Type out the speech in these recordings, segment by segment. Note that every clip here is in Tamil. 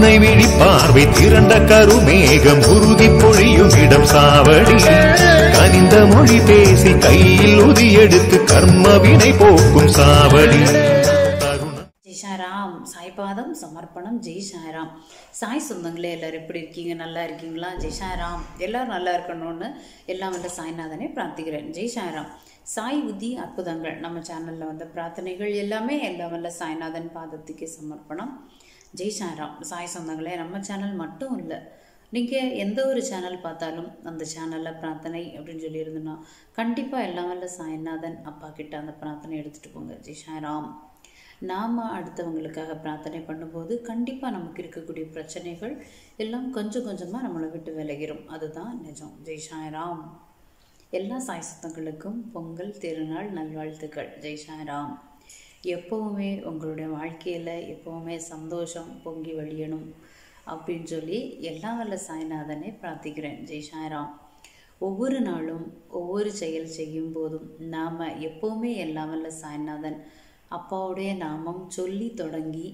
கருணை விழி பார்வை திரண்ட கருமேகம் உறுதி பொழியும் இடம் சாவடி கனிந்த மொழி பேசி கையில் உதி எடுத்து கர்ம வினை போக்கும் சாவடி தருண ஜெய் சாய்ராம் சாய்பாதம் சமர்ப்பணம் ஜெய் சாய்ராம் சாய் சொந்தங்களே எல்லாரும் எப்படி இருக்கீங்க நல்லா இருக்கீங்களா ஜெய் சாய்ராம் எல்லாரும் நல்லா இருக்கணும்னு எல்லாம் வல்ல சாய்நாதனே பிரார்த்திக்கிறேன் ஜெய் சாய்ராம் சாய் புத்தி அற்புதங்கள் நம்ம சேனலில் வந்த பிரார்த்தனைகள் எல்லாமே எல்லாம் வல்ல சாய்நாதன் பாதத்துக்கே சமர்ப்பணம் ஜெய் சாய்ராம் சாய் சொந்தங்களே நம்ம சேனல் மட்டும் இல்லை நீங்கள் எந்த ஒரு சேனல் பார்த்தாலும் அந்த சேனலில் பிரார்த்தனை அப்படின்னு சொல்லியிருந்தோன்னா கண்டிப்பாக எல்லாம் வல்ல சாய்நாதன் அப்பா கிட்ட அந்த பிரார்த்தனை எடுத்துகிட்டு போங்க ஜெய் சாய்ராம் நாம் அடுத்தவங்களுக்காக பிரார்த்தனை பண்ணும்போது கண்டிப்பாக நமக்கு இருக்கக்கூடிய பிரச்சனைகள் எல்லாம் கொஞ்சம் கொஞ்சமாக நம்மளை விட்டு விலகிரும் அதுதான் நிஜம் ஜெய் சாய்ராம் எல்லா சாய் சுத்தங்களுக்கும் பொங்கல் திருநாள் நல்வாழ்த்துக்கள் ஜெய் சாய்ராம் எப்போவுமே உங்களுடைய வாழ்க்கையில் எப்போவுமே சந்தோஷம் பொங்கி வழியணும் அப்படின்னு சொல்லி எல்லாம் வல்ல சாய்நாதனை பிரார்த்திக்கிறேன் ஜெய் சாய்ராம் ஒவ்வொரு நாளும் ஒவ்வொரு செயல் செய்யும் போதும் நாம் எப்போவுமே எல்லாம் வல்ல சாய்நாதன் அப்பாவுடைய நாமம் சொல்லி தொடங்கி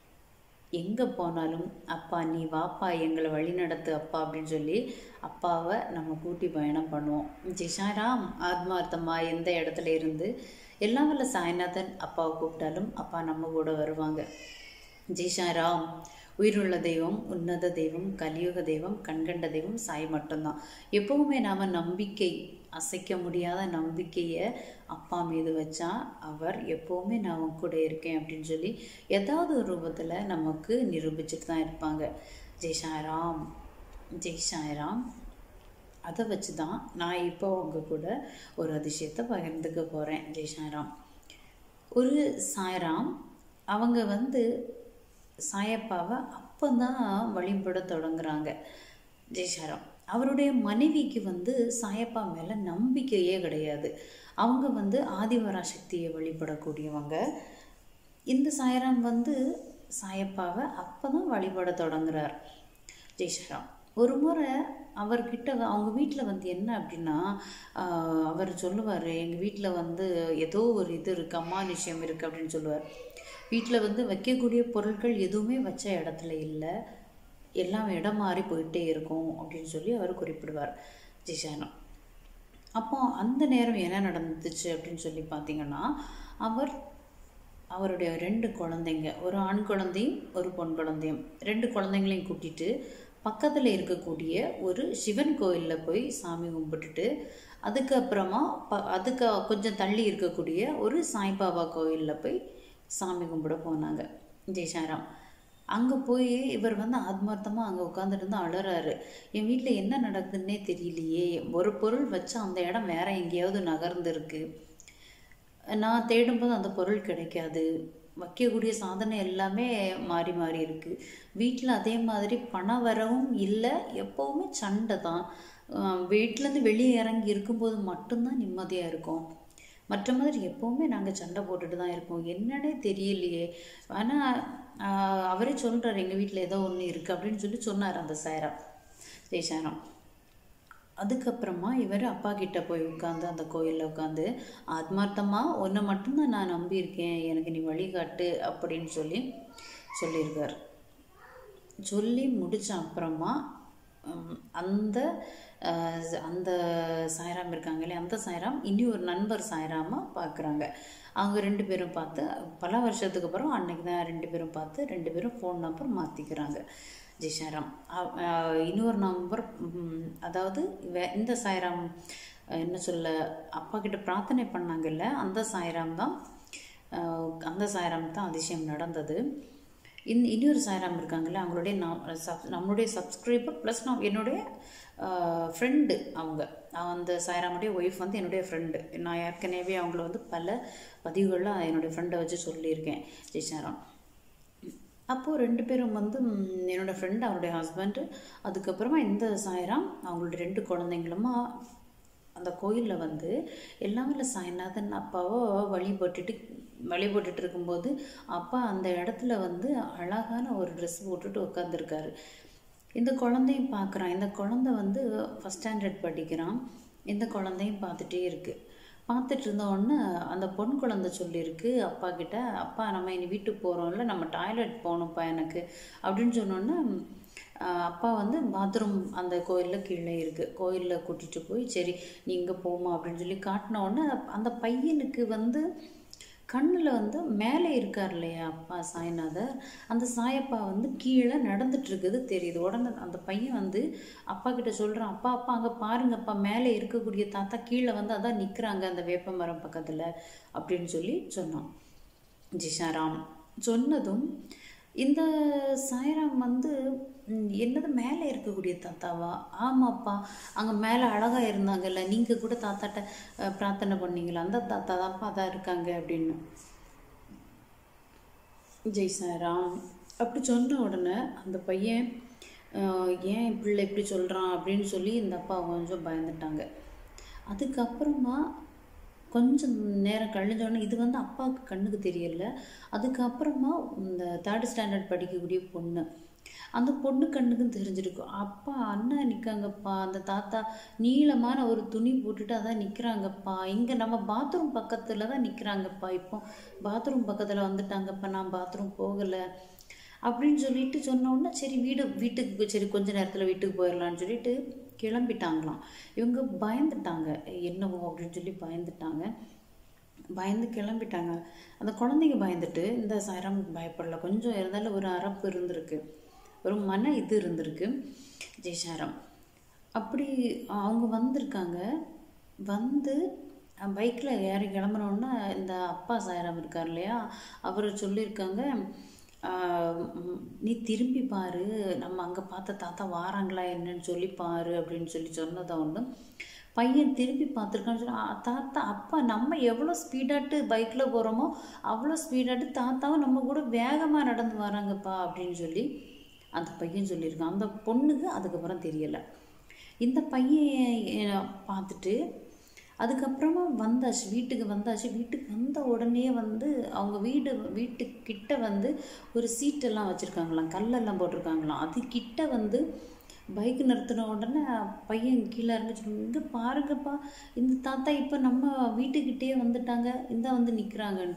எங்கே போனாலும் அப்பா நீ வாப்பா எங்களை வழி நடத்து அப்பா அப்படின்னு சொல்லி அப்பாவை நம்ம கூட்டி பயணம் பண்ணுவோம் ஜிஷாராம் ஆத்மார்த்தமாக எந்த இடத்துல இருந்து எல்லாம் வல்ல சாய்நாதன் அப்பாவை கூப்பிட்டாலும் அப்பா நம்ம கூட வருவாங்க ஜிஷாராம் உயிருள்ள தெய்வம் உன்னத தெய்வம் கலியுக தெய்வம் கண்கண்ட தெய்வம் சாய் மட்டும்தான் எப்பவுமே நாம் நம்பிக்கை அசைக்க முடியாத நம்பிக்கையை அப்பா மீது வச்சா அவர் எப்போவுமே நான் உன் கூட இருக்கேன் அப்படின்னு சொல்லி ஏதாவது ஒரு ரூபத்தில் நமக்கு நிரூபிச்சுட்டு தான் இருப்பாங்க ஜெய் சாய்ராம் ஜெய் சாய்ராம் அதை வச்சு தான் நான் இப்போ உங்கள் கூட ஒரு அதிசயத்தை பகிர்ந்துக்க போகிறேன் ஜெய் சாய்ராம் ஒரு சாய்ராம் அவங்க வந்து சாயப்பாவை அப்போ தான் வழிபட தொடங்குறாங்க ஜெய்சாராம் அவருடைய மனைவிக்கு வந்து சாயப்பா மேலே நம்பிக்கையே கிடையாது அவங்க வந்து ஆதிவராசக்தியை வழிபடக்கூடியவங்க இந்த சாயராம் வந்து சாயப்பாவை அப்போ தான் வழிபட தொடங்குறார் ஜெய்சாராம் ஒரு முறை அவர்கிட்ட அவங்க வீட்டில் வந்து என்ன அப்படின்னா ஆஹ், அவர் சொல்லுவார் எங்கள் வீட்டில் வந்து ஏதோ ஒரு இது இருக்குது அமானுஷ்யம் இருக்குது அப்படின்னு சொல்லுவார் வீட்டில் வந்து வைக்கக்கூடிய பொருட்கள் எதுவுமே வச்ச இடத்துல இல்லை எல்லாம் இடம் மாறி போயிட்டே இருக்கும் அப்படின்னு சொல்லி அவர் குறிப்பிடுவார் ஜிஷானம் அப்போ அந்த நேரம் என்ன நடந்துச்சு அப்படின்னு சொல்லி பார்த்தீங்கன்னா அவர் அவருடைய ரெண்டு குழந்தைங்க ஒரு ஆண் குழந்தையும் ஒரு பொன் குழந்தையும் ரெண்டு குழந்தைங்களையும் கூட்டிட்டு பக்கத்தில் இருக்கக்கூடிய ஒரு சிவன் கோயிலில் போய் சாமி கும்பிட்டுட்டு அதுக்கப்புறமா ப அதுக்கு கொஞ்சம் தள்ளி இருக்கக்கூடிய ஒரு சாய்பாபா கோயிலில் போய் சாமி கும்பிட போனாங்க ஜெய்சாராம் அங்கே போய் இவர் வந்து ஆத்மார்த்தமாக அங்கே உட்காந்துட்டு இருந்து அழறாரு என் வீட்டில் என்ன நடக்குதுன்னே தெரியலையே ஒரு பொருள் வச்சா அந்த இடம் வேற எங்கேயாவது நகர்ந்துருக்கு நான் தேடும்போது அந்த பொருள் கிடைக்காது வைக்கக்கூடிய சாதனை எல்லாமே மாறி மாறி இருக்கு வீட்டில் அதே மாதிரி பண வரவும் இல்லை எப்போவுமே சண்டை தான் அஹ் வீட்டிலேருந்து வெளியே இறங்கி இருக்கும்போது மட்டும்தான் நிம்மதியாக இருக்கும் மற்ற மாதிரி எப்போவுமே நாங்கள் சண்டை போட்டுட்டு தான் இருப்போம் என்னன்னே தெரியலையே ஆனால் அவரே சொல்கிறார் எங்கள் வீட்டில் ஏதோ ஒன்று இருக்குது அப்படின்னு சொல்லி சொன்னார் அந்த சாரம் ஜெய்சாரம் அதுக்கப்புறமா இவர் அப்பா கிட்ட போய் உட்காந்து அந்த கோயிலில் உட்காந்து ஆத்மார்த்தமாக உன்னை மட்டும்தான் நான் நம்பியிருக்கேன் எனக்கு நீ வழிகாட்டு அப்படின்னு சொல்லி சொல்லியிருக்கார் சொல்லி முடிச்ச அப்புறமா உம், அந்த அஹ், அந்த சாய்ராம் இருக்காங்களே அந்த சாய்ராம் இனி ஒரு நண்பர் சாய்ராமாக பார்க்குறாங்க அவங்க ரெண்டு பேரும் பார்த்து பல வருஷத்துக்கு அப்புறம் அன்னைக்கு தான் ரெண்டு பேரும் பார்த்து ரெண்டு பேரும் ஃபோன் நம்பர் மாற்றிக்கிறாங்க ஜெய் சாய்ராம் அ- அஹ், இன்னொரு நம்பர் உம், அதாவது வே- இந்த சாய்ராம் அஹ், என்ன சொல்ல அப்பா கிட்ட பிரார்த்தனை பண்ணாங்கல்ல அந்த சாய்ராம் தான் அஹ், அந்த சாய்ராம் தான் அதிசயம் நடந்தது இன் இன்னொரு சாய்ராம் இருக்காங்கல்ல அவங்களுடைய நாம் சப் நம்மளுடைய சப்ஸ்கிரைபர் ப்ளஸ் நான் என்னுடைய ஃப்ரெண்டு அவங்க அந்த சாய்ராமுடைய ஒய்ஃப் வந்து என்னுடைய ஃப்ரெண்டு நான் ஏற்கனவே அவங்கள வந்து பல பதிவுகளில் என்னுடைய ஃப்ரெண்டை வச்சு சொல்லியிருக்கேன் ஜெய் சாய்ராம் அப்போது ரெண்டு பேரும் வந்து ம், என்னோட ஃப்ரெண்ட் அவருடைய ஹஸ்பண்டு அதுக்கப்புறமா இந்த சாய்ராம் அவங்களுடைய ரெண்டு குழந்தைங்களுமா அந்த கோயிலில் வந்து எல்லாமே சாய்நாதன் அப்பாவோ வழிபட்டுட்டு வழிபட்டுட்டு இருக்கும்போது அப்பா அந்த இடத்துல வந்து அழகான ஒரு ட்ரெஸ் போட்டுட்டு உட்காந்துருக்காரு இந்த குழந்தையும் பார்க்குறான் இந்த குழந்தை வந்து ஃபஸ்ட் ஸ்டாண்டர்ட் படிக்கிறான் இந்த குழந்தையும் பார்த்துட்டே இருக்கு பார்த்துட்டு இருந்த உடனே அந்த பொன் குழந்தை சொல்லியிருக்கு அப்பா கிட்ட அப்பா நம்ம இனி வீட்டுக்கு போகிறோம்ல நம்ம டாய்லெட் போகணும்ப்பா எனக்கு அப்படின்னு சொன்னோன்னே ஆஹ் அப்பா வந்து பாத்ரூம் அந்த கோயிலில் கீழே இருக்குது கோயிலில் கூட்டிகிட்டு போய் சரி நீ இங்கே போமா அப்படின்னு சொல்லி காட்டின உடனே அந்த பையனுக்கு வந்து கண்ணில் வந்து மேலே இருக்கார் இல்லையா அப்பா சாய்நாதர் அந்த சாயப்பா வந்து கீழே நடந்துட்டு இருக்குது தெரியுது உடனே அந்த பையன் வந்து அப்பா கிட்ட சொல்கிறான் அப்பா அப்பா அங்கே பாருங்கப்பா மேலே இருக்கக்கூடிய தாத்தா கீழே வந்து அதான் நிற்கிறாங்க அந்த வேப்ப மரம் பக்கத்தில் அப்படின்னு சொல்லி சொன்னான் ஜிஷாராம் சொன்னதும் இந்த சாய்ராம் வந்து ம், என்னது மேலே இருக்கக்கூடிய தாத்தாவா ஆமாப்பா அங்கே மேலே அழகாக இருந்தாங்கல்ல நீங்கள் கூட தாத்தாட்ட அஹ், பிரார்த்தனை பண்ணீங்களா அந்த தாத்தா தான்ப்பா அதான் இருக்காங்க அப்படின்னு ஜெய் சாய்ராம் அப்படி சொன்ன உடனே அந்த பையன் அஹ், ஏன் என் பிள்ளை இப்படி சொல்கிறான் அப்படின்னு சொல்லி இந்த அப்பா கொஞ்சம் பயந்துட்டாங்க அதுக்கப்புறமா கொஞ்சம் நேரம் கழிஞ்ச உடனே இது வந்து அப்பாவுக்கு கண்ணுக்கு தெரியல அதுக்கப்புறமா இந்த தேர்ட் ஸ்டாண்டர்ட் படிக்கக்கூடிய பொண்ணு அந்த பொண்ணு கண்ணுக்கும் தெரிஞ்சிருக்கும் அப்பா அண்ணன் நிற்காங்கப்பா அந்த தாத்தா நீளமான ஒரு துணி போட்டுட்டு அதான் நிற்கிறாங்கப்பா இங்கே நம்ம பாத்ரூம் பக்கத்தில் தான் நிற்கிறாங்கப்பா இப்போ பாத்ரூம் பக்கத்தில் வந்துட்டாங்கப்பா நான் பாத்ரூம் போகலை அப்படின்னு சொல்லிட்டு சொன்ன உடனே சரி வீடு வீட்டுக்கு போய் சரி கொஞ்ச நேரத்தில் வீட்டுக்கு போயிடலான்னு சொல்லிட்டு கிளம்பிட்டாங்களாம் இவங்க பயந்துட்டாங்க என்னவோ அப்படின்னு சொல்லி பயந்துட்டாங்க பயந்து கிளம்பிட்டாங்க அந்த குழந்தைங்க பயந்துட்டு இந்த சாய்ராம் பயப்படல கொஞ்சம் இருந்தாலும் ஒரு அரப்பு இருந்திருக்கு ஒரு மன இது இருந்திருக்கு ஜெய்சாரம் அப்படி அவங்க வந்திருக்காங்க வந்து பைக்கில் ஏறி கிளம்புனோன்னா இந்த அப்பா சாய்ராம் இருக்கார் இல்லையா அவர் சொல்லியிருக்காங்க ஆஹ் உம், நீ திரும்பி பாரு நம்ம அங்கே பார்த்த தாத்தா வாராங்களா என்னன்னு சொல்லி பாரு அப்படின்னு சொல்லி சொன்னதை ஒன்று பையன் திரும்பி பார்த்துருக்கான்னு சொல்லி "ஆ, தாத்தா அப்பா நம்ம எவ்வளோ ஸ்பீடாட்டு பைக்கில் போகிறோமோ அவ்வளோ ஸ்பீடாட்டு தாத்தாவும் நம்ம கூட வேகமாக நடந்து வராங்கப்பா அப்படின்னு சொல்லி அந்த பையன் சொல்லியிருக்கான் அந்த பொண்ணுக்கு அதுக்கப்புறம் தெரியலை இந்த பையன் அஹ், பார்த்துட்டு அதுக்கப்புறமா வந்தாச்சு வீட்டுக்கு வந்தாச்சு வீட்டுக்கு வந்த உடனே வந்து அவங்க வீடு வீட்டுக்கிட்ட வந்து ஒரு சீட்டெல்லாம் வச்சுருக்காங்களாம் கல்லெல்லாம் போட்டிருக்காங்களாம் அது கிட்ட வந்து பைக் நிறுத்தின உடனே பையன் கீழே இறங்கி சொல்லுங்க இங்கே பாருங்கப்பா இந்த தாத்தா இப்போ நம்ம வீட்டுக்கிட்டே வந்துட்டாங்க இந்த வந்து நிற்கிறாங்கன்னு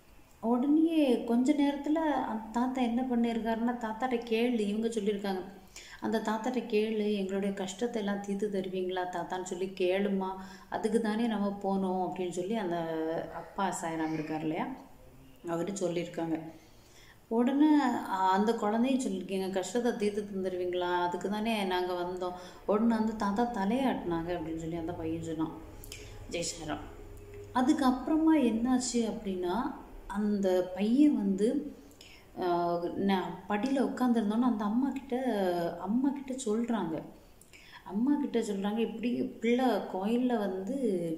உடனே கொஞ்ச நேரத்தில் அந்த தாத்தா என்ன பண்ணியிருக்காருன்னா தாத்தாட்ட கேளு இவங்க சொல்லியிருக்காங்க அந்த தாத்தாட்ட கேளு எங்களுடைய கஷ்டத்தை எல்லாம் தீர்த்து தருவீங்களா தாத்தான்னு சொல்லி கேளுமா அதுக்கு தானே நம்ம போனோம் அப்படின்னு சொல்லி அந்த அப்பா சாய்ராம் இருக்கார் இல்லையா அவரு சொல்லியிருக்காங்க உடனே அஹ், அந்த குழந்தையும் சொல்லியிருக்கீங்க கஷ்டத்தை தீர்த்து தந்துடுவீங்களா அதுக்கு தானே நாங்கள் வந்தோம் உடனே அந்த தாத்தா தலையாட்டினாங்க அப்படின்னு சொல்லி அந்த பையன் சொன்னான் ஜெய்சாராம் அதுக்கப்புறமா என்னாச்சு அப்படின்னா அந்த பையன் வந்து ஆஹ், நான் படியில் உட்காந்துருந்தோன்னே அந்த அம்மா கிட்ட அம்மா கிட்ட சொல்கிறாங்க அம்மா கிட்ட சொல்கிறாங்க இப்படி பிள்ளை கோயிலில் வந்து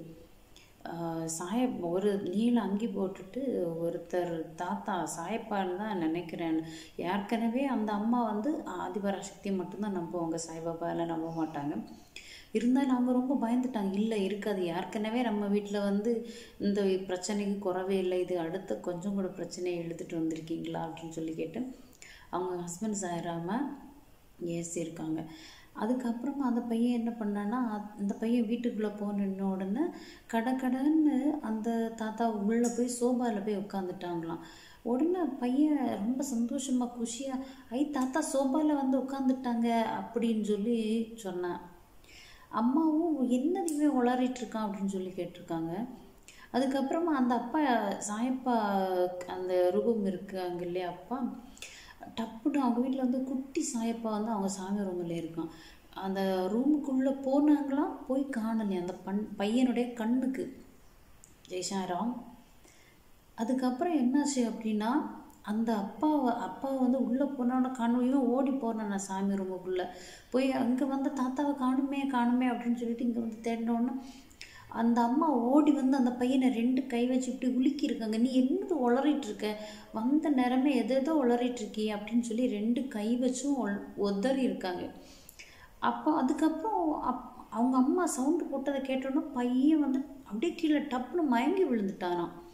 ஆஹ், சாய ஒரு நீல அங்கி போட்டுட்டு ஒருத்தர் தாத்தா சாயப்பான்னு தான் நினைக்கிறேன் ஏற்கனவே அந்த அம்மா வந்து ஆதிபராசக்தி மட்டும்தான் நம்புவாங்க சாய்பாபா எல்லாம் நம்ப மாட்டாங்க இருந்தாலும் அவங்க ரொம்ப பயந்துட்டாங்க இல்லை இருக்காது ஏற்கனவே நம்ம வீட்டில் வந்து இந்த பிரச்சனைக்கு குறவே இல்லை இது அடுத்த கொஞ்சம் கூட பிரச்சனையை இழுத்துட்டு வந்திருக்கீங்களா அப்படின்னு சொல்லி கேட்டு அவங்க ஹஸ்பண்ட் சாயிராம ஏசியிருக்காங்க அதுக்கப்புறமா அந்த பையன் என்ன பண்ணான்னா அந்த பையன் வீட்டுக்குள்ளே போன உடனே கடகடன்னு அந்த தாத்தா உள்ளே போய் சோபாவில் போய் உட்காந்துட்டாங்களாம் உடனே பையன் ரொம்ப சந்தோஷமா குஷியா ஐ தாத்தா சோபாவில் வந்து உட்காந்துட்டாங்க அப்படின்னு சொல்லி சொன்னான் அம்மாவும் என்னதுமே உளறிட்டு இருக்கான் அப்படின்னு சொல்லி கேட்டிருக்காங்க அதுக்கப்புறமா அந்த அப்பா சாயப்பா அந்த ரூபம் இருக்காங்க இல்லையா அப்பா டப்புன்னு அவங்க வீட்டில் வந்து குட்டி சாயப்பா வந்து அவங்க சாமி ரூமில் இருக்கான் அந்த ரூமுக்குள்ளே போனாங்களாம் போய் காணலையே அந்த பண் பையனுடைய கண்ணுக்கு ஜெய்சாராம் அதுக்கப்புறம் என்னாச்சு அப்படின்னா அந்த அப்பாவை அப்பாவை வந்து உள்ளே போனோட காணும் இவன் ஓடி போனான் நான் சாமி ரூமுக்குள்ளே போய் அங்கே வந்து தாத்தாவை காணுமே காணுமே அப்படின்னு சொல்லிட்டு இங்கே வந்து தேடினோடனே அந்த அம்மா ஓடி வந்து அந்த பையனை ரெண்டு கை வச்சு இப்படி உலுக்கியிருக்காங்க நீ என்னது உளறிட்டு இருக்க வந்த நேரமே எதேதோ உளறிட்டு இருக்கியே அப்படின்னு சொல்லி ரெண்டு கை வச்சும் ஒல்- உதறி இருக்காங்க அப்போ அதுக்கப்புறம் அப் அவங்க அம்மா சவுண்டு போட்டதை கேட்டோன்னே பையன் வந்து அப்படியே கீழே டப்புன்னு மயங்கி விழுந்துட்டானாம்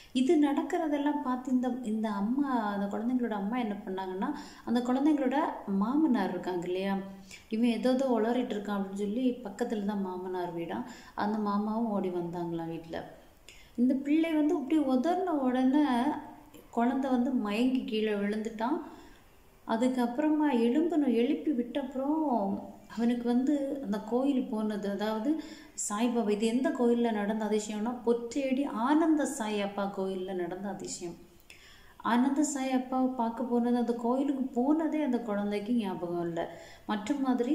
இது நடக்கிறதெல்லாம் பார்த்து இந்த இந்த அம்மா அந்த குழந்தைங்களோட அம்மா என்ன பண்ணாங்கன்னா அந்த குழந்தைங்களோட மாமனார் இருக்காங்க இல்லையா இவன் ஏதோ ஏதோ உளறிட்டு இருக்கான் அப்படின்னு சொல்லி பக்கத்தில் தான் மாமனார் வீடா அந்த மாமாவும் ஓடி வந்தாங்களாம் வீட்டில் இந்த பிள்ளை வந்து இப்படி உதறின உடனே குழந்தை வந்து மயங்கி கீழே விழுந்துட்டான் அதுக்கப்புறமா எலும்புன்னு எழுப்பி விட்டப்புறம் அவனுக்கு வந்து அந்த கோயில் போனது அதாவது சாய்பாபா இது எந்த கோயிலில் நடந்த அதிசயம்னா பொற்றேடி ஆனந்த சாய் அப்பா கோயிலில் நடந்த அதிசயம் ஆனந்த சாய் அப்பாவை பார்க்க போனது அந்த கோயிலுக்கு போனதே அந்த குழந்தைக்கு ஞாபகம் இல்லை மற்ற மாதிரி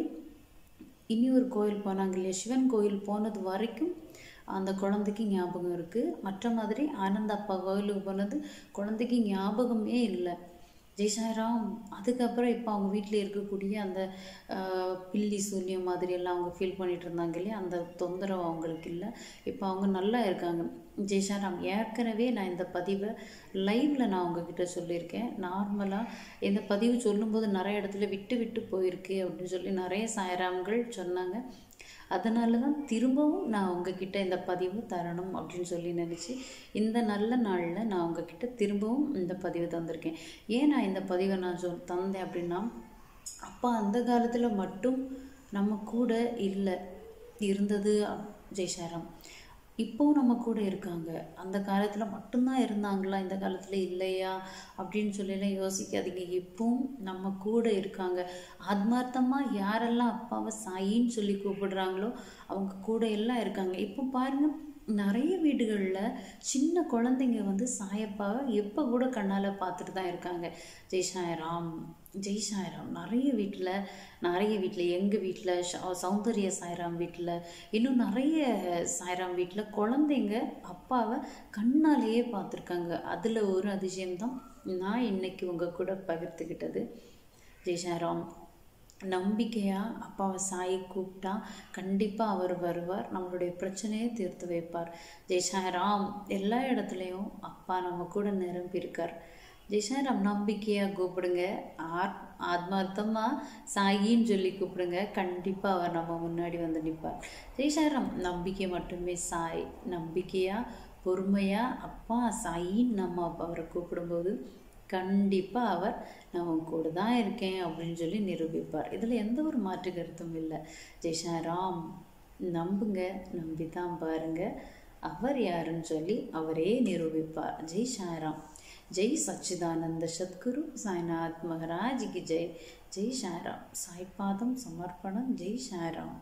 இனி ஒரு கோயில் போனாங்க இல்லையா சிவன் கோயில் போனது வரைக்கும் அந்த குழந்தைக்கு ஞாபகம் இருக்குது மற்ற மாதிரி ஆனந்த அப்பா கோயிலுக்கு போனது குழந்தைக்கு ஞாபகமே இல்லை ஜெய்சாய்ராம் அதுக்கப்புறம் இப்போ அவங்க வீட்டில் இருக்கக்கூடிய அந்த ஆஹ், பில்லி சூன்யம் மாதிரி எல்லாம் அவங்க ஃபீல் பண்ணிட்டு இருந்தாங்க இல்லையா அந்த தொந்தரவு அவங்களுக்கு இல்லை இப்போ அவங்க நல்லா இருக்காங்க ஜெய்சாராம் ஏற்கனவே நான் இந்த பதிவை லைவில் நான் உங்ககிட்ட சொல்லியிருக்கேன் நார்மலாக இந்த பதிவு சொல்லும்போது நிறைய இடத்துல விட்டு விட்டு போயிருக்கு அப்படின்னு சொல்லி நிறைய சாயராம்கள் சொன்னாங்க அதனால தான் திரும்பவும் நான் உங்ககிட்ட இந்த பதிவு தரணும் அப்படின்னு சொல்லி நினச்சி இந்த நல்ல நாளில் நான் உங்ககிட்ட திரும்பவும் இந்த பதிவு தந்திருக்கேன் ஏன் நான் இந்த பதிவை நான் சொல் தந்தேன் அப்படின்னா அப்பா அந்த காலத்தில் மட்டும் நம்ம கூட இல்லை இருந்தது ஜெய்சாராம் இப்போவும் நம்ம கூட இருக்காங்க அந்த காலத்தில் மட்டும்தான் இருந்தாங்களா இந்த காலத்தில் இல்லையா அப்படின்னு சொல்லிலாம் யோசிக்காதீங்க இப்பவும் நம்ம கூட இருக்காங்க ஆத்மார்த்தமாக யாரெல்லாம் அப்பாவை சாயின்னு சொல்லி கூப்பிடுறாங்களோ அவங்க கூட எல்லாம் இருக்காங்க இப்போ பாருங்க நிறைய வீடுகளில் சின்ன குழந்தைங்க வந்து சாயப்பாவை எப்போ கூட கண்ணால் பார்த்துட்டு தான் இருக்காங்க ஜெய் சாய்ராம் ஜெய் சாய்ராம் நிறைய வீட்டில் நிறைய வீட்டில் எங்கள் வீட்டில் சௌந்தர்ய சாய்ராம் வீட்டில் இன்னும் நிறைய சாய்ராம் வீட்டில் குழந்தைங்க அப்பாவை கண்ணாலேயே பார்த்துருக்காங்க அதில் ஒரு அதிசயம்தான் நான் இன்னைக்கு உங்கள் கூட பகிர்ந்துக்கிட்டது ஜெய் சாய்ராம் நம்பிக்கையாக அப்பாவை சாயை கூப்பிட்டா கண்டிப்பாக அவர் வருவார் நம்மளுடைய பிரச்சனையை தீர்த்து வைப்பார் ஜெய் சாய்ராம் எல்லா இடத்துலையும் அப்பா நம்ம கூட நிரம்பி இருக்கார் ஜெய் சாய்ராம் நம்பிக்கையாக கூப்பிடுங்க ஆத் ஆத்மார்த்தமாக சாயின்னு சொல்லி கூப்பிடுங்க கண்டிப்பாக அவர் நம்ம முன்னாடி வந்து நிற்பார் ஜெய் சாய்ராம் நம்பிக்கை மட்டுமே சாய் நம்பிக்கையாக பொறுமையாக அப்பா சாயின்னு நம்ம அவரை கூப்பிடும்போது கண்டிப்பாக அவர் நான் உன் கூட தான் இருக்கேன் அப்படின்னு சொல்லி நிரூபிப்பார் இதில் எந்த ஒரு மாற்று கருத்தும் இல்லை ஜெய்ஷாராம் நம்புங்க நம்பி தான் பாருங்க அவர் யாருன்னு சொல்லி அவரே நிரூபிப்பார் ஜெய் ஷாராம் ஜெய் சச்சிதானந்த சத்குரு சாய்நாத் மகராஜிக்கு ஜெய் ஜெய் ஷாராம் சாய்பாதம் சமர்ப்பணம் ஜெய் ஷாராம்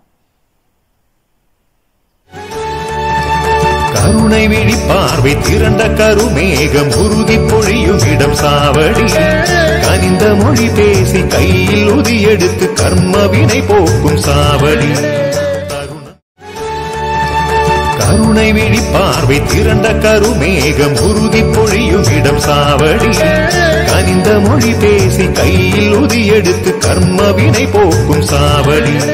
கருணை விழி பார்வை திரண்ட கருமேகம் உறுதி பொழியும் இடம் சாவடி கனிந்த மொழி பேசி கையில் உதி எடுத்து கர்ம வினை போக்கும் சாவடி கருண- கருணை விழி பார்வை திரண்ட கருமேகம் உறுதி பொழியும் இடம் சாவடி கனிந்த மொழி பேசி கையில் உதி எடுத்து கர்ம வினை போக்கும் சாவடி